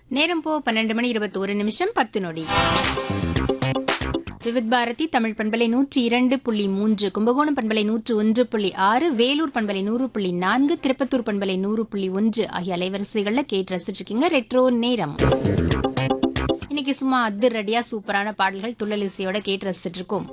நேரம் போ பன்னெண்டு மணி இருபத்தி ஒரு நிமிஷம் பத்து நொடி விவித் பாரதி தமிழ் பண்பலை நூற்றி இரண்டு புள்ளி மூன்று கும்பகோணம் பண்பலை நூற்று ஒன்று புள்ளி ஆறு வேலூர் பண்பலை நூறு புள்ளி நான்கு திருப்பத்தூர் பண்பலை நூறு புள்ளி ஒன்று ஆகிய அலைவரிசைகளில் கேட்டு ரசிச்சிருக்கீங்க ரெட்ரோ நேரம் இன்னைக்கு சும்மா அதிரடியா சூப்பரான பாடல்கள் துள்ளல் இசையோட கேட்டு ரசிச்சிட்டு இருக்கோம்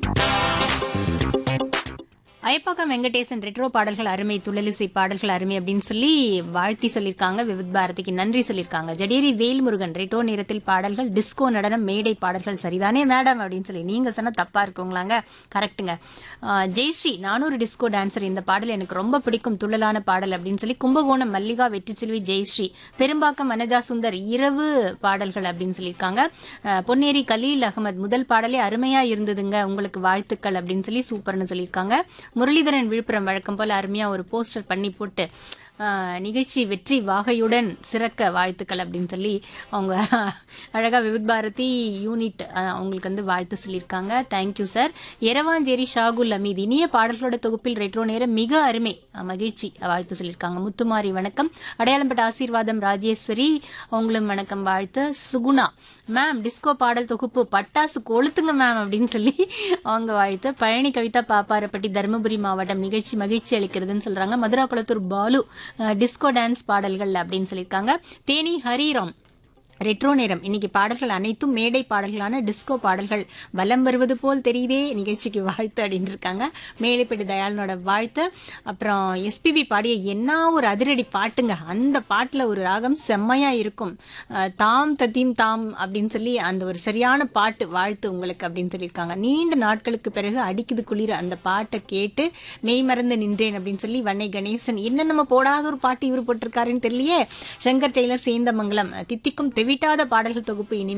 அயப்பாக்கம் வெங்கடேசன் ரெட்ரோ பாடல்கள் அருமை துள்ளலிசை பாடல்கள் அருமை அப்படின்னு சொல்லி வாழ்த்தி சொல்லியிருக்காங்க விவித் பாரதிக்கு நன்றி சொல்லியிருக்காங்க ஜடேரி வேல்முருகன் ரெட்ரோ நேரத்தில் பாடல்கள் டிஸ்கோ நடனம் மேடை பாடல்கள் சரிதானே மேடம் அப்படின்னு சொல்லி நீங்க சொன்னா தப்பா இருக்குங்களாங்க கரெக்ட்டுங்க ஆஹ் ஜெயஸ்ரீ நானூறு டிஸ்கோ டான்சர் இந்த பாடல் எனக்கு ரொம்ப பிடிக்கும் துள்ளலான பாடல் அப்படின்னு சொல்லி கும்பகோணம் மல்லிகா வெற்றிச்செல்வி ஜெயஸ்ரீ பெரும்பாக்கம் வனஜா சுந்தர் இரவு பாடல்கள் அப்படின்னு சொல்லியிருக்காங்க ஆஹ் பொன்னேரி கலீல் அகமது முதல் பாடலே அருமையா இருந்ததுங்க உங்களுக்கு வாழ்த்துக்கள் அப்படின்னு சொல்லி சூப்பர்னு சொல்லியிருக்காங்க முரளிதரன் விழுப்புரம் வழக்கம் போல அருமையா ஒரு போஸ்டர் பண்ணி போட்டு ஆஹ், நிகழ்ச்சி வெற்றி வாகையுடன் சிறக்க வாழ்த்துக்கள் அப்படின்னு சொல்லி அவங்க அழகா விவித் பாரதி யூனிட் ஆஹ், அவங்களுக்கு வந்து வாழ்த்து சொல்லியிருக்காங்க தேங்க்யூ சார் எரவாஞ்சேரி ஷாகுல் அமீத் இனிய பாடல்களோட தொகுப்பில் ரெட்ரோ நேரம் மிக அருமை ஆஹ், மகிழ்ச்சி வாழ்த்து சொல்லியிருக்காங்க முத்துமாரி வணக்கம் அடையாளம்பட்ட ஆசீர்வாதம் ராஜேஸ்வரி அவங்களும் வணக்கம் வாழ்த்து சுகுணா மேம் டிஸ்கோ பாடல் தொகுப்பு பட்டாசு கொளுத்துங்க மேம் அப்படின்னு சொல்லி அவங்க வாழ்த்து பழனி கவிதா பாப்பாரப்பட்டி தருமபுரி மாவட்டம் நிகழ்ச்சி மகிழ்ச்சி அளிக்கிறதுன்னு சொல்றாங்க மதுரா குளத்தூர் பாலு அஹ், டிஸ்கோ டான்ஸ் பாடல்கள் அப்படின்னு சொல்லியிருக்காங்க தேனி ஹரிராம் ரெட்ரோ நேரம் இன்னைக்கு பாடல்கள் அனைத்தும் மேடை பாடல்களான டிஸ்கோ பாடல்கள் வலம் வருவது போல் தெரியுதே நிகழ்ச்சிக்கு வாழ்த்து அப்படின்னு இருக்காங்க மேலைப்பட்டி தயாளனோட வாழ்த்து அப்புறம் எஸ்பிபி பாடிய என்ன ஒரு அதிரடி பாட்டுங்க அந்த பாட்டில் ஒரு ராகம் செம்மையா இருக்கும் அஹ், தாம் தத்தீம் தாம் அப்படின்னு சொல்லி அந்த ஒரு சரியான பாட்டு வாழ்த்து உங்களுக்கு அப்படின்னு சொல்லியிருக்காங்க நீண்ட நாட்களுக்கு பிறகு அடிக்குது குளிர அந்த பாட்டை கேட்டு மெய் மறந்து நின்றேன் அப்படின்னு சொல்லி வன்னை கணேசன் என்ன நம்ம போடாத ஒரு பாட்டு இவர் போட்டிருக்காருன்னு தெரியலையே சங்கர் டெய்லர் சேந்தமங்கலம் தித்திக்கும் தெவிட்டாத பாடல்கள் தொகுப்பு இனிமே